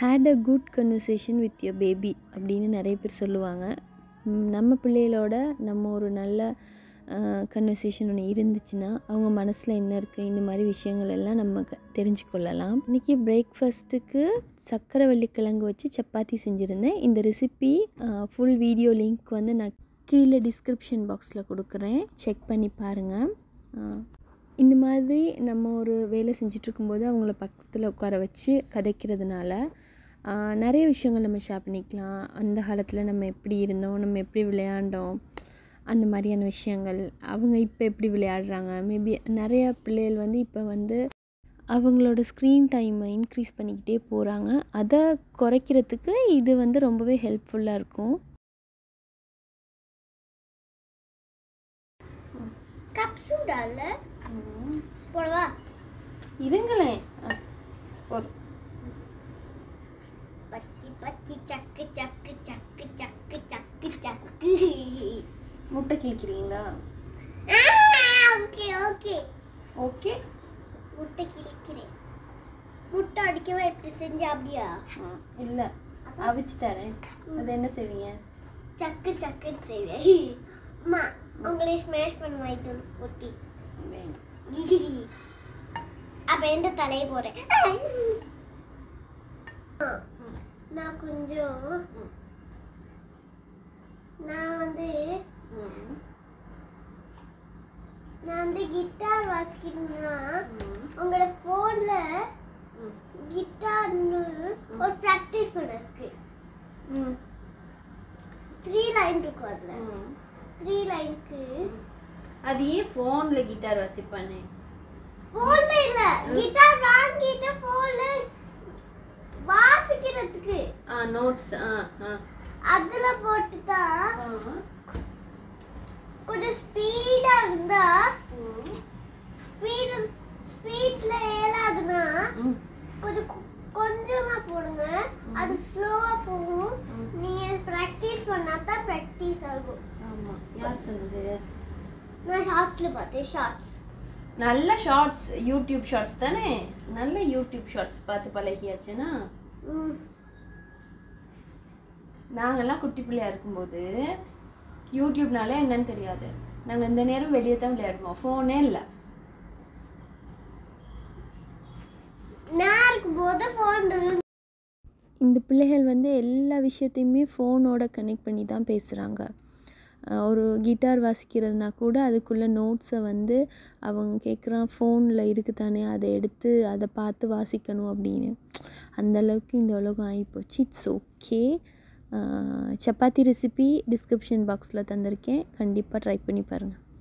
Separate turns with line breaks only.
Had a good conversation with your baby அப்படின்னு நிறைய பேர் சொல்லுவாங்க ம், நம்ம பிள்ளைகளோட நம்ம ஒரு நல்ல கன்வர்சேஷன் ஒன்று இருந்துச்சுன்னா அவங்க மனசில் என்ன இருக்குது இந்த மாதிரி விஷயங்கள் எல்லாம் நம்ம க- தெரிஞ்சு கொள்ளலாம் இன்றைக்கி பிரேக்ஃபாஸ்ட்டுக்கு சக்கரை வள்ளிக்கிழங்கு வச்சு சப்பாத்தி செஞ்சுருந்தேன் இந்த ரெசிபி ஃபுல் வீடியோ லிங்க் வந்து நான் கீழே டிஸ்கிரிப்ஷன் பாக்ஸில் கொடுக்குறேன் செக் பண்ணி பாருங்கள் இந்த மாதிரி நம்ம ஒரு வேலை செஞ்சிட்ருக்கும்போது அவங்கள பக்கத்தில் உட்கார வச்சு கதைக்கிறதுனால ஆஹ், நிறைய விஷயங்கள் நம்ம ஷேர் பண்ணிக்கலாம் அந்த காலத்தில் நம்ம எப்படி இருந்தோம் நம்ம எப்படி விளையாண்டோம் அந்த மாதிரியான விஷயங்கள் அவங்க இப்போ எப்படி விளையாடுறாங்க மேபி நிறையா பிள்ளைகள் வந்து இப்போ வந்து அவங்களோட ஸ்க்ரீன் டைமை இன்க்ரீஸ் பண்ணிக்கிட்டே போகிறாங்க அதை குறைக்கிறதுக்கு இது வந்து ரொம்பவே ஹெல்ப்ஃபுல்லாக இருக்கும்
கப் சூடால போடவா
இருங்களேன் போதும்
பச்சி பச்சி சக்கு சக்கு சக்கு சக்கு சக்கு சக்கு
முட்டை கிழிக்கிறீங்களா
ஓகே ஓகே
ஓகே
முட்டை கிழிக்கிறேன் முட்டை அடிக்கவா எப்படி செஞ்ச அப்படியா
இல்லை அவிச்சு தரேன் அது என்ன செய்வீங்க
சக்கு சக்குன்னு செய்வேன் அம்மா உங்களை ஸ்மாஷ் பண்ண வாய்ட்டு ஒட்டி
வேணும்
அப்ப எந்த தலையை போறேன் நான் கொஞ்சம் நான் வந்து நான் வந்து கிட்டார் வாசிக்கிறேன்னா உங்களோட ஃபோன்ல கிட்டார்னு ஒரு ப்ராக்டிஸ் பண்ண இருக்கு த்ரீ லைன் இருக்கும் அதுல த்ரீ லைனுக்கு
அது ஏன் ஃபோனில் கிட்டார் வாசிப்பானே
ஃபோன்ல இல்ல கிட்டார் வாங்கிட்டு ஃபோன்ல வாசிக்கிறதுக்கு
ஆ நோட்ஸ் ஆ ஆ
அதுல போட்டு தான்
ஆ.
கொஞ்சம் ஸ்பீடா இருந்தா
ம்.
ஸ்பீட் ஸ்பீட்ல ஏலாதுன்னா
ம்.
கொஞ்சம் கொ- கொஞ்சமா போடுங்க அது ஸ்லோவா போகும்
ம்.
நீங்க பிராக்டிஸ் பண்ணா தான் பிராக்டிஸ் ஆகும்
ஆமா யார் சொன்னது
நான் ஷார்ட்ஸ்ல பார்த்தேன் ஷார்ட்ஸ்
நல்ல ஷார்ட்ஸ் யூடியூப் ஷார்ட்ஸ் தானே நல்ல யூடியூப் ஷார்ட்ஸ் பார்த்து பழகியாச்சுன்னா நாங்கெல்லாம் குட்டி பிள்ளையா இருக்கும்போது யூடியூப்னாலே என்னன்னு தெரியாது நாங்கள் இந்த நேரம் வெளியே தான் விளையாடுவோம் ஃபோனே இல்லை
நான் இருக்கும்போது ஃபோன்
இந்த பிள்ளைகள் வந்து எல்லா விஷயத்தையுமே ஃபோனோட கனெக்ட் பண்ணி தான் பேசுகிறாங்க ஒரு கிட்டார் வாசிக்கிறதுனா கூட அதுக்குள்ளே நோட்ஸை வந்து அவங்க கேட்குறான் ஃபோனில் இருக்குது தானே அதை எடுத்து அதை பார்த்து வாசிக்கணும் அப்படின்னு அந்த அளவுக்கு இந்த உலகம் ஆகிப்போச்சு it's okay chapati recipe description பாக்ஸில் தந்திருக்கேன் கண்டிப்பாக ட்ரை பண்ணி பாருங்கள்